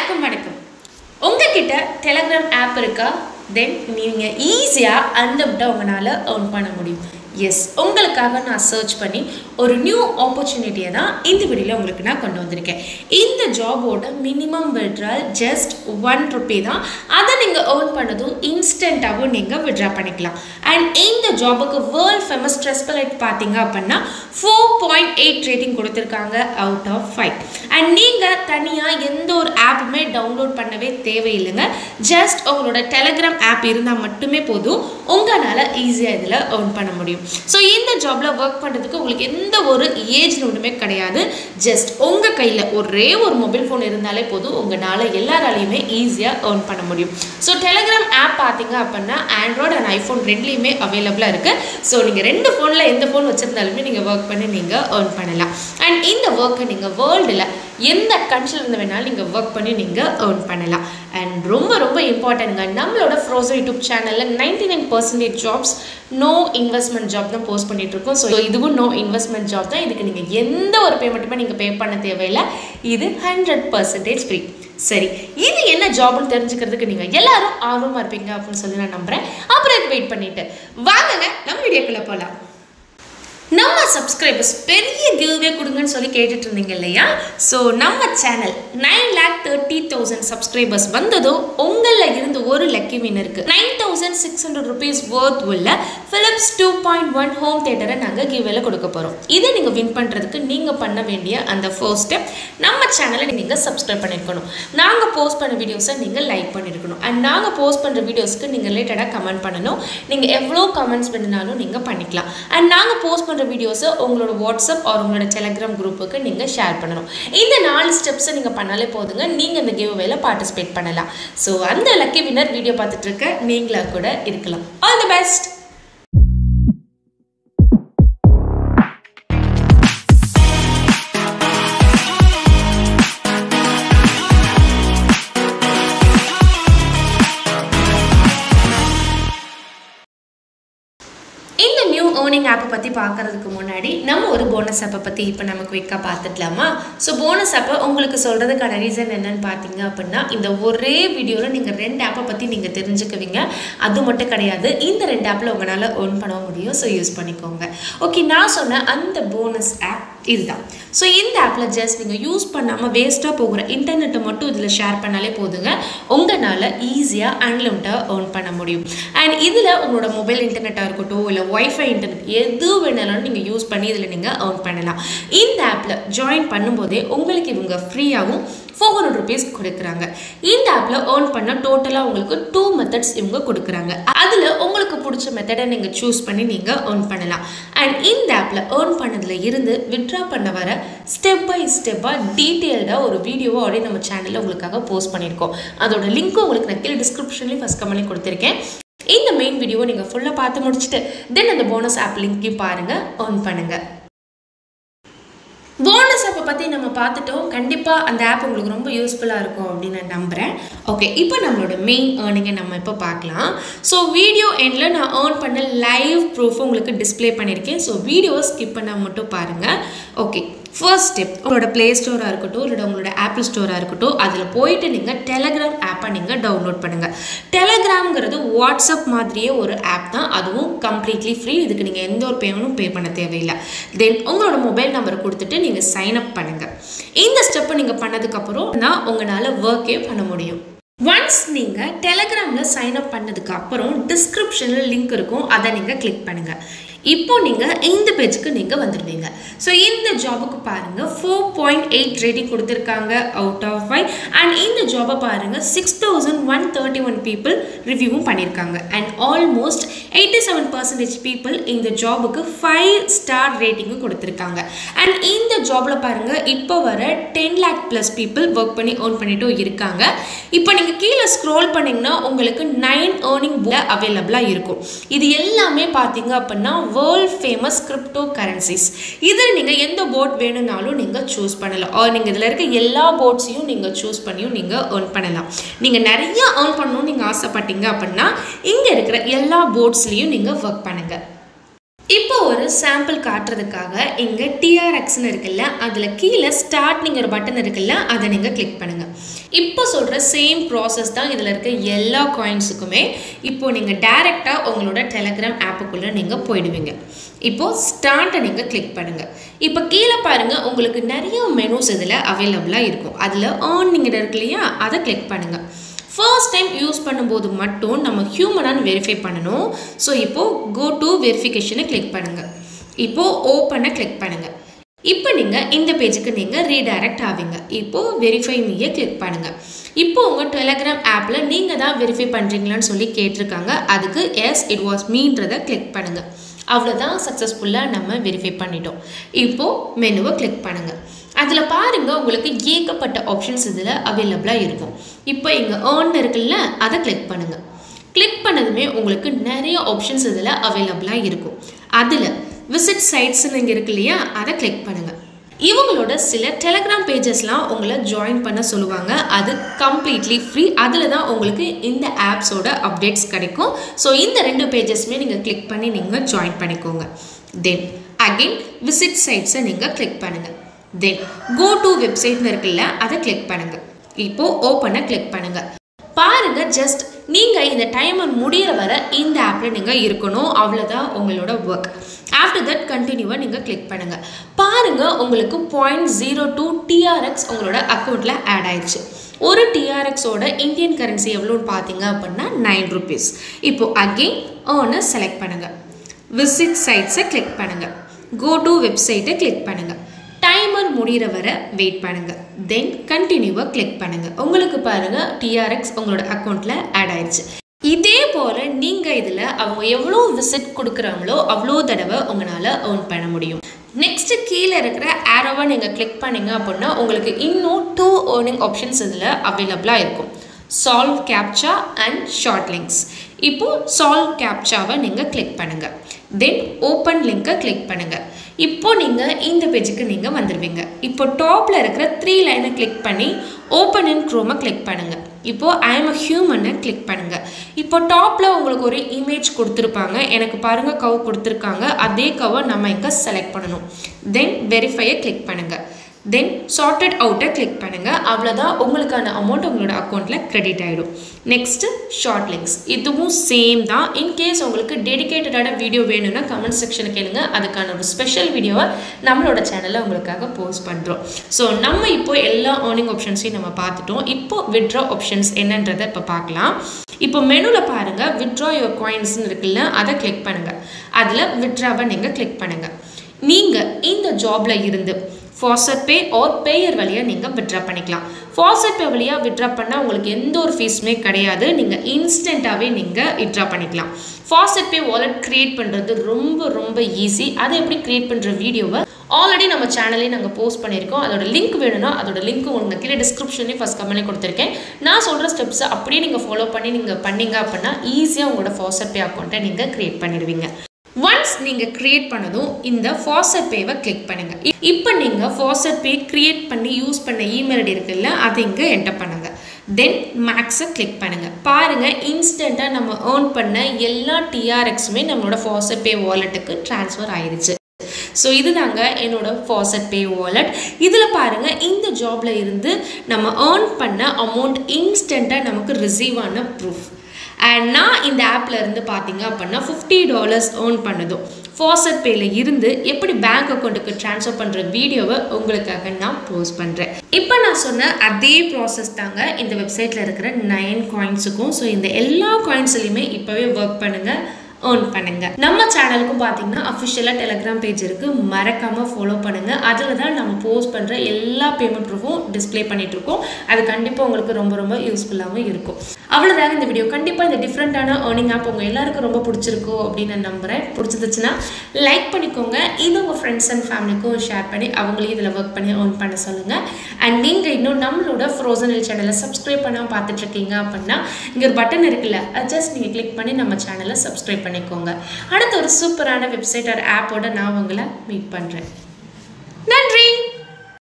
வணக்கம் வணக்கம் உங்ககிட்ட டெலகிராம் ஆப் இருக்கா தென் நீங்கள் ஈஸியாக அன்லிமிட்டாக உங்களால் earn பண்ண முடியும் எஸ் உங்களுக்காக நான் சர்ச் பண்ணி ஒரு நியூ ஆப்பர்ச்சுனிட்டியை தான் இந்த வீடியோவில் உங்களுக்கு நான் கொண்டு வந்திருக்கேன் இந்த ஜாபோட minimum withdrawal just one rupee தான் அதை நீங்கள் earn பண்ணதும் இன்ஸ்டண்ட்டாகவும் நீங்கள் விட்ரா பண்ணிக்கலாம் அண்ட் இந்த ஜாபுக்கு வேர்ல்ட் ஃபேமஸ் ட்ரெஸ்பலைட் பார்த்தீங்க அப்படின்னா ஃபோர் பாயிண்ட் எயிட் ரேட்டிங் கொடுத்துருக்காங்க அவுட் ஆஃப் ஃபைவ் அண்ட் நீங்கள் தனியாக எந்த ஒரு ஆப்புமே டவுன்லோட் பண்ணவே தேவையில்லைங்க ஜஸ்ட் உங்களோட டெலகிராம் ஆப் இருந்தால் மட்டுமே போதும் உங்களால் ஈஸியாக இதில் earn பண்ண முடியும் ஸோ இந்த ஜாபில் ஒர்க் பண்ணுறதுக்கு உங்களுக்கு எந்த ஒரு ஏஜ் லிமிட்டுமே கிடையாது ஜஸ்ட் உங்கள் கையில் ஒரே ஒரு மொபைல் ஃபோன் இருந்தாலே போதும் உங்களால் எல்லாராலையுமே ஈஸியாக earn பண்ண முடியும் ஸோ டெலகிராம் ஆப் பார்த்தீங்க அப்படின்னா ஆண்ட்ராய்டு அண்ட் ஐஃபோன் ரெண்டுலேயுமே அவைலபிளாக இருக்குது ஸோ நீங்கள் ரெண்டு ஃபோனில் எந்த ஃபோன் வச்சுருந்தாலுமே நீங்கள் ஒர்க் பண்ணி நீங்கள் earn பண்ணலாம் அண்ட் இந்த ஒர்க்கை நீங்கள் வேர்ல்டில் எந்த கண்ட்ரியில் இருந்து வேணாலும் நீங்கள் ஒர்க் பண்ணி நீங்கள் earn பண்ணலாம் அண்ட் ரொம்ப ரொம்ப இம்பார்ட்டன்ட்ங்க நம்மளோட ஃப்ரோசோ யூடியூப் சேனலில் ninety nine percentage jobs no investment job தான் போஸ்ட் பண்ணிட்டு இருக்கோம் ஸோ இதுவும் நோ இன்வெஸ்ட்மெண்ட் ஜாப் தான் இதுக்கு நீங்கள் எந்த ஒரு பேமெண்ட்டுமே நீங்கள் பே பண்ண தேவையில்லை இது ஹண்ட்ரட் பர்சன்டேஜ் ஃப்ரீ சரி இது என்ன ஜாப்னு தெரிஞ்சுக்கிறதுக்கு நீங்கள் எல்லாரும் ஆர்வமாக இருப்பீங்க அப்படின்னு சொல்லி நான் நம்புகிறேன் அப்புறம் இது வெயிட் பண்ணிட்டு வாங்குங்க நம்ம வீடியோக்குள்ளே போகலாம் நம்ம சப்ஸ்கிரைபர்ஸ் பெரிய கிவ்வே கொடுங்கன்னு சொல்லி கேட்டுட்டு இருந்தீங்க இல்லையா ஸோ நம்ம channel nine lakh thirty thousand subscribers வந்ததும் உங்களில் இருந்து ஒரு லக்கி வினருக்கு nine thousand six hundred rupees worth உள்ள Philips two point one home தேட்டரை நாங்கள் கிவ்வேல கொடுக்க போகிறோம் இதை நீங்கள் வின் பண்ணுறதுக்கு நீங்கள் பண்ண வேண்டிய அந்த ஃபர்ஸ்ட் ஸ்டெப் நம்ம சேனலை நீங்கள் சப்ஸ்கிரைப் பண்ணியிருக்கணும் நாங்கள் போஸ்ட் பண்ண வீடியோஸை நீங்கள் லைக் பண்ணியிருக்கணும் அண்ட் நாங்கள் போஸ்ட் பண்ணுற வீடியோஸ்க்கு நீங்கள் ரிலேட்டடாக கமெண்ட் பண்ணணும் நீங்கள் எவ்வளோ கமெண்ட்ஸ் வேணுனாலும் நீங்கள் பண்ணிக்கலாம் அண்ட் நாங்கள் போஸ்ட் பண்ணுற வீடியோஸை உங்களோட வாட்ஸ்அப் ஆர் உங்களோட டெலகிராம் குரூப்புக்கு நீங்கள் ஷேர் பண்ணணும் இந்த நாலு ஸ்டெப்ஸை நீங்கள் பண்ணாலே போதுங்க நீங்கள் இந்த கிவ் வேல பார்ட்டிசிபேட் பண்ணலாம் ஸோ அந்த லக்கி வின்னர் வீடியோ பார்த்துட்டு இருக்க நீங்களாக கூட இருக்கலாம் ஆல் தி பெஸ்ட் இந்த நியூ ஏர்னிங் ஆப்பை பற்றி பார்க்கறதுக்கு முன்னாடி நம்ம ஒரு போனஸ் ஆப்பை பற்றி இப்போ நம்ம குயிக்காக பார்த்துக்கலாமா ஸோ போனஸ் ஆப்பை உங்களுக்கு சொல்கிறதுக்கான ரீசன் என்னன்னு பார்த்தீங்க அப்படின்னா இந்த ஒரே வீடியோவில் நீங்கள் ரெண்டு ஆப்பை பற்றி நீங்கள் தெரிஞ்சுக்குவீங்க அது மட்டும் கிடையாது இந்த ரெண்டு ஆப்பில் உங்களால் ஏர்ன் பண்ண முடியும் ஸோ யூஸ் பண்ணிக்கோங்க ஓகே நான் சொன்ன அந்த போனஸ் ஆப் இதுதான் ஸோ இந்த ஆப்பில் ஜஸ்ட் நீங்கள் யூஸ் பண்ணாமல் வேஸ்ட்டாக போகிற இன்டர்நெட்டை மட்டும் இதில் ஷேர் பண்ணாலே போதுங்க உங்களால் ஈஸியாக அன்லிமிட்டாக ஏர்ன் பண்ண முடியும் அண்ட் இதில் உங்களோட மொபைல் இன்டர்நெட்டாக இருக்கட்டும் இல்லை ஒய்ஃபை இன்டர்நெட் எது வேணாலும் நீங்கள் யூஸ் பண்ணி இதில் நீங்கள் ஏர்ன் பண்ணலாம் இந்த ஆப்பில் ஜாயின் பண்ணும்போதே உங்களுக்கு இவங்க ஃப்ரீயாகவும் ஃபோர் ஹண்ட்ரட் ருபீஸ் கொடுக்குறாங்க இந்த ஆப்பில் ஏர்ன் பண்ண டோட்டலாக உங்களுக்கு டூ மெத்தட்ஸ் இவங்க கொடுக்குறாங்க அதில் உங்களுக்கு பிடிச்ச மெத்தடை நீங்கள் சூஸ் பண்ணி நீங்கள் ஏர்ன் பண்ணலாம் அண்ட் இந்த ஆப்பில் ஏர்ன் பண்ணதில் இருந்து விட்ரா பண்ண வர ஸ்டெப் பை ஸ்டெப்பாக டீட்டெயில்டாக ஒரு வீடியோவை ஆல்ரெடி நம்ம சேனலில் உங்களுக்காக போஸ்ட் பண்ணியிருக்கோம் அதோட லிங்க்கும் உங்களுக்கு நான் கீழே டிஸ்கிரிப்ஷன்லேயும் ஃபஸ்ட் கமெண்ட்லேயும் கொடுத்துருக்கேன் இந்த மெயின் வீடியோவை நீங்கள் ஃபுல்லாக பார்த்து முடிச்சுட்டு தென் அந்த போனஸ் ஆப் லிங்க்கையும் பாருங்கள் ஏர்ன் பண்ணுங்கள் போனஸ் ஆப்பை பற்றி நம்ம பார்த்துட்டோம் கண்டிப்பாக அந்த ஆப் உங்களுக்கு ரொம்ப யூஸ்ஃபுல்லாக இருக்கும் அப்படின்னு நான் நம்புகிறேன் ஓகே இப்போ நம்மளோட மெயின் ஏர்னிங்கை நம்ம இப்போ பார்க்கலாம் ஸோ வீடியோ எண்டில் நான் ஏர்ன் பண்ண லைவ் ப்ரூஃப் உங்களுக்கு டிஸ்ப்ளே பண்ணியிருக்கேன் ஸோ வீடியோவை ஸ்கிப் பண்ணால் மட்டும் பாருங்கள் ஓகே ஃபர்ஸ்ட் ஸ்டெப் உங்களோட ப்ளே ஸ்டோராக இருக்கட்டும் இல்லை உங்களோட ஆப்பிள் ஸ்டோராக இருக்கட்டும் அதில் போயிட்டு நீங்கள் டெலகிராம் ஆப்பை நீங்கள் டவுன்லோட் பண்ணுங்கள் டெலகிராம்ங்கிறது வாட்ஸ்அப் மாதிரியே ஒரு ஆப் தான் அதுவும் கம்ப்ளீட்லி ஃப்ரீ இதுக்கு நீங்கள் எந்த ஒரு பேமெண்ட்டும் பே பண்ண தேவையில்லை தென் உங்களோட மொபைல் நம்பரை கொடுத்துட்டு நீங்கள் சைன் அப் பண்ணுங்கள் இந்த ஸ்டெப்பை நீங்கள் பண்ணதுக்கப்புறம் நான் உங்களால் ஒர்க்கே பண்ண முடியும் ஒன்ஸ் நீங்கள் டெலகிராமில் சைன் அப் பண்ணதுக்கு அப்புறம் டிஸ்கிரிப்ஷனில் லிங்க் இருக்கும் அதை நீங்கள் கிளிக் பண்ணுங்கள் இப்போ நீங்கள் இந்த பேஜுக்கு நீங்கள் வந்துடுவீங்க ஸோ இந்த ஜாபுக்கு பாருங்கள் ஃபோர் பாயிண்ட் எயிட் ரேட்டிங் கொடுத்துருக்காங்க அவுட் ஆஃப் ஃபைவ் அண்ட் இந்த ஜாபை பாருங்கள் six thousand one thirty one people ரிவ்யூவும் பண்ணியிருக்காங்க and almost eighty seven percentage people இந்த ஜாபுக்கு ஃபைவ் ஸ்டார் ரேட்டிங்கும் கொடுத்துருக்காங்க அண்ட் இந்த ஜாபில் பாருங்கள் இப்போ வர ten lakh plus people work பண்ணி ஏர்ன் பண்ணிட்டும் இருக்காங்க இப்போ நீங்கள் கீழே ஸ்க்ரோல் பண்ணிங்கன்னா உங்களுக்கு நைன் ஏர்னிங் அவைலபிளாக இருக்கும் இது எல்லாமே பார்த்தீங்க அப்படின்னா வேர்ல்ட் ஃபேமஸ் கிரிப்டோ கரன்சிஸ் இதில் நீங்கள் எந்த போட் வேணும்னாலும் நீங்கள் சூஸ் பண்ணலாம் ஆர் நீங்கள் இதில் இருக்க எல்லா போட்ஸையும் நீங்கள் சூஸ் பண்ணியும் நீங்கள் ஏர்ன் பண்ணலாம் நீங்கள் நிறைய ஏர்ன் பண்ணணும்னு நீங்கள் ஆசைப்பட்டீங்க அப்படின்னா இங்கே இருக்கிற எல்லா போட்ஸ்லேயும் நீங்கள் ஒர்க் பண்ணுங்கள் இப்போ ஒரு சாம்பிள் காட்டுறதுக்காக இங்கே டிஆர்எக்ஸ்னு இருக்குல்ல அதில் கீழே ஸ்டார்ட்ங்கிற பட்டன் இருக்குல்ல அதை நீங்கள் கிளிக் பண்ணுங்கள் இப்போ சொல்கிற சேம் ப்ராசஸ் தான் இதில் இருக்க எல்லா காயின்ஸுக்குமே இப்போது நீங்கள் டைரெக்டாக உங்களோட டெலகிராம் ஆப்புக்குள்ளே நீங்கள் போயிடுவீங்க இப்போது ஸ்டார்ட்டை நீங்கள் கிளிக் பண்ணுங்கள் இப்போ கீழே பாருங்கள் உங்களுக்கு நிறைய மெனூஸ் இதில் அவைலபிளாக இருக்கும் அதில் ஏர்னிங்கிற இருக்கு இல்லையா அதை கிளிக் பண்ணுங்கள் ஃபர்ஸ்ட் டைம் யூஸ் பண்ணும்போது மட்டும் நம்ம ஹியூமனான்னு வெரிஃபை பண்ணணும் ஸோ இப்போது கோ டு வெரிஃபிகேஷனை கிளிக் பண்ணுங்கள் இப்போது ஓப்பனை கிளிக் பண்ணுங்கள் இப்போ நீங்கள் இந்த பேஜுக்கு நீங்கள் ரீடைரக்ட் ஆவீங்க இப்போது வெரிஃபை மீயை கிளிக் பண்ணுங்கள் இப்போ உங்கள் டெலகிராம் ஆப்பில் நீங்கள் தான் வெரிஃபை பண்ணுறீங்களான்னு சொல்லி கேட்டிருக்காங்க அதுக்கு எஸ் இட் வாஸ் மீன்றதை கிளிக் பண்ணுங்கள் அவ்வளோதான் சக்ஸஸ்ஃபுல்லாக நம்ம வெரிஃபை பண்ணிட்டோம் இப்போது மெனுவை கிளிக் பண்ணுங்கள் அதில் பாருங்கள் உங்களுக்கு ஏகப்பட்ட ஆப்ஷன்ஸ் இதில் அவைலபிளாக இருக்கும் இப்போ இங்கே ஏர்ன் இருக்குல்ல அதை கிளிக் பண்ணுங்கள் கிளிக் பண்ணதுமே உங்களுக்கு நிறைய ஆப்ஷன்ஸ் இதில் அவைலபிளாக இருக்கும் அதில் விசிட் சைட்ஸ்னு இங்கே இருக்கு இல்லையா அதை கிளிக் பண்ணுங்கள் இவங்களோட சில டெலகிராம் பேஜஸ்லாம் உங்களை ஜாயின் பண்ண சொல்லுவாங்க அது கம்ப்ளீட்லி ஃப்ரீ அதில் தான் உங்களுக்கு இந்த ஆப்ஸோட அப்டேட்ஸ் கிடைக்கும் ஸோ இந்த ரெண்டு பேஜஸ்மே நீங்கள் கிளிக் பண்ணி நீங்கள் ஜாயின் பண்ணிக்கோங்க தென் அகெயின் விசிட் சைட்ஸை நீங்கள் கிளிக் பண்ணுங்கள் தென் கோ டு வெப்சைட்னு இருக்குல்ல அதை கிளிக் பண்ணுங்கள் இப்போது ஓப்பனை கிளிக் பண்ணுங்கள் பாருங்க ஜஸ்ட் நீங்கள் இந்த டைமர் முடிகிற வரை இந்த ஆப்பில் நீங்கள் இருக்கணும் அவ்வளோதான் உங்களோட ஒர்க் ஆஃப்டர் தட் கண்டினியூவாக நீங்கள் கிளிக் பண்ணுங்கள் பாருங்கள் உங்களுக்கு பாயிண்ட் ஜீரோ டூ டிஆர்எக்ஸ் உங்களோட அக்கௌண்ட்டில் ஆட் ஆயிடுச்சு ஒரு டிஆர்எக்ஸோட இந்தியன் கரன்சி எவ்வளோன்னு பார்த்தீங்க அப்படின்னா நைன் ருபீஸ் இப்போது அகெயின் ஏர்னை செலக்ட் பண்ணுங்கள் விசிட் சைட்ஸை கிளிக் பண்ணுங்கள் கோ டு வெப்சைட்டை கிளிக் பண்ணுங்கள் டைமர் முடிகிற வரை வெயிட் பண்ணுங்கள் தென் கண்டினியூவாக கிளிக் பண்ணுங்கள் உங்களுக்கு பாருங்கள் டிஆர்எக்ஸ் உங்களோட அக்கௌண்ட்டில் ஆட் ஆயிடுச்சு இதே போல் நீங்கள் இதில் அவங்க எவ்வளோ விசிட் கொடுக்குறாங்களோ அவ்வளோ தடவை உங்களால் ஏர்ன் பண்ண முடியும் நெக்ஸ்ட்டு கீழே இருக்கிற ஆரோவை நீங்கள் கிளிக் பண்ணீங்க அப்படின்னா உங்களுக்கு இன்னும் டூ ஏர்னிங் ஆப்ஷன்ஸ் இதில் அவைலபிளாக இருக்கும் solve captcha and short links இப்போது சால்வ் கேப்சாவை நீங்கள் கிளிக் பண்ணுங்கள் தென் ஓப்பன் லிங்க்கை கிளிக் பண்ணுங்கள் இப்போ நீங்கள் இந்த பேஜுக்கு நீங்கள் வந்துடுவீங்க இப்போ டாப்பில் இருக்கிற த்ரீ லைனை கிளிக் பண்ணி ஓப்பன் இன் க்ரோமை கிளிக் பண்ணுங்கள் இப்போது ஐ எம் அ ஹியூமனை கிளிக் பண்ணுங்கள் இப்போ டாப்பில் உங்களுக்கு ஒரு இமேஜ் கொடுத்துருப்பாங்க எனக்கு பாருங்கள் கவ் கொடுத்துருக்காங்க அதே கவை நம்ம இங்கே செலக்ட் பண்ணணும் தென் வெரிஃபையை கிளிக் பண்ணுங்கள் தென் சார்ட்டட் அவுட்டை கிளிக் பண்ணுங்கள் அவ்வளோதான் உங்களுக்கான அமௌண்ட் உங்களோட அக்கௌண்ட்டில் கிரெடிட் ஆகிடும் நெக்ஸ்ட்டு ஷார்ட் லிங்க்ஸ் இதுவும் சேம் தான் இன்கேஸ் உங்களுக்கு டெடிக்கேட்டடான வீடியோ வேணும்னா கமெண்ட் செக்ஷனுக்கு கேளுங்க அதுக்கான ஒரு ஸ்பெஷல் வீடியோவை நம்மளோட சேனலில் உங்களுக்காக போஸ்ட் பண்ணுறோம் ஸோ நம்ம இப்போ எல்லா ஏர்னிங் ஆப்ஷன்ஸையும் நம்ம பார்த்துட்டோம் இப்போ விட்ரா ஆப்ஷன்ஸ் என்னன்றதை இப்போ பார்க்கலாம் இப்போ மெனுவில் பாருங்கள் விட்ரா யுவர் காயின்ஸ்னு இருக்குல்ல அதை கிளிக் பண்ணுங்கள் அதில் விட்ராவை நீங்கள் கிளிக் பண்ணுங்கள் நீங்கள் இந்த ஜாபில் இருந்து ஃபாசட் பே ஆர் பேயர் வழியாக நீங்கள் விட்ரா பண்ணிக்கலாம் ஃபாசட் பே வழியாக விட்ரா பண்ணால் உங்களுக்கு எந்த ஒரு ஃபீஸுமே கிடையாது நீங்கள் இன்ஸ்டண்ட்டாகவே நீங்கள் விட்ரா பண்ணிக்கலாம் ஃபாசட் பே வாலெட் க்ரியேட் பண்ணுறது ரொம்ப ரொம்ப ஈஸி அதை எப்படி க்ரியேட் பண்ணுற வீடியோவை ஆல்ரெடி நம்ம சேனலே நாங்கள் போஸ்ட் பண்ணியிருக்கோம் அதோட லிங்க் வேணும்னா அதோட லிங்க் உங்களுக்கு கீழே டிஸ்கிரிப்ஷன்லேயே ஃபஸ்ட் கமெண்ட்லேயே கொடுத்துருக்கேன் நான் சொல்கிற ஸ்டெப்ஸை அப்படியே நீங்கள் ஃபாலோ பண்ணி நீங்கள் பண்ணீங்க அப்படின்னா ஈஸியாக உங்களோட ஃபாசட் பே அக்கௌண்ட்டை நீங்கள் க்ரியேட் பண்ணிடுவீங்க ஒன்ஸ் நீங்கள் க்ரியேட் பண்ணதும் இந்த ஃபாசட் பேவை கிளிக் பண்ணுங்கள் இப்போ நீங்கள் ஃபாசட் பே க்ரியேட் பண்ணி யூஸ் பண்ண இமெயில் ஐடி இருக்குல்ல அதை இங்கே என்டர் பண்ணுங்கள் தென் மேக்ஸை கிளிக் பண்ணுங்கள் பாருங்கள் இன்ஸ்டண்ட்டாக நம்ம ஏர்ன் பண்ண எல்லா டிஆர்எக்ஸுமே நம்மளோட ஃபாசட் பே வாலெட்டுக்கு ட்ரான்ஸ்ஃபர் ஆயிடுச்சு ஸோ இதுதாங்க என்னோட ஃபாசட் பே வாலெட் இதில் பாருங்கள் இந்த ஜாபில் இருந்து நம்ம ஏர்ன் பண்ண அமௌண்ட் இன்ஸ்டண்ட்டாக நமக்கு ரிசீவ் ஆன ப்ரூஃப் அண்ட் நான் இந்த ஆப்பில் இருந்து பார்த்தீங்க அப்படின்னா ஃபிஃப்டி டாலர்ஸ் ஏர்ன் பண்ணதும் ஃபாசட் பேல இருந்து எப்படி பேங்க் அக்கௌண்ட்டுக்கு ட்ரான்ஸ்ஃபர் பண்ணுற வீடியோவை உங்களுக்காக நான் போஸ்ட் பண்ணுறேன் இப்போ நான் சொன்ன அதே ப்ராசஸ் தாங்க இந்த வெப்சைட்டில் இருக்கிற நைன் காயின்ஸுக்கும் ஸோ இந்த எல்லா காயின்ஸ்லையுமே இப்போவே ஒர்க் பண்ணுங்கள் ஏர்ன் பண்ணுங்க நம்ம சேனலுக்கும் பார்த்தீங்கன்னா அஃபிஷியலாக டெலிகிராம் பேஜ் இருக்கு மறக்காம ஃபாலோ பண்ணுங்க அதில் தான் நம்ம போஸ்ட் பண்ணுற எல்லா பேமெண்ட் ப்ரூஃபும் டிஸ்பிளே பண்ணிட்டு இருக்கோம் அது கண்டிப்பாக உங்களுக்கு ரொம்ப ரொம்ப யூஸ்ஃபுல்லாகவும் இருக்கும் அவ்வளோதாங்க இந்த வீடியோ கண்டிப்பாக இந்த டிஃப்ரெண்ட்டான ஏர்னிங் ஆப் உங்கள் எல்லாருக்கும் ரொம்ப பிடிச்சிருக்கும் அப்படின்னு நான் நம்புகிறேன் பிடிச்சிருந்துச்சுன்னா லைக் பண்ணிக்கோங்க இது உங்கள் ஃப்ரெண்ட்ஸ் அண்ட் ஃபேமிலிக்கும் ஷேர் பண்ணி அவங்களையும் இதில் ஒர்க் பண்ணி ஏர்ன் பண்ண சொல்லுங்கள் அண்ட் நீங்கள் இன்னும் நம்மளோட ஃப்ரோசன் ஹில் சேனலை சப்ஸ்கிரைப் பண்ணால் பார்த்துட்டு இருக்கீங்க அப்படின்னா இங்கே ஒரு பட்டன் இருக்குல்ல அது ஜஸ்ட் நீங்கள் கிளிக் பண்ணி நம்ம சேனலை சப்ஸ்கிரைப் பண்ணிக்கோங்க அடுத்த ஒரு சூப்பரான வெப்சைட் ஒரு ஆப்போட நான் உங்களை மீட் பண்ணுறேன்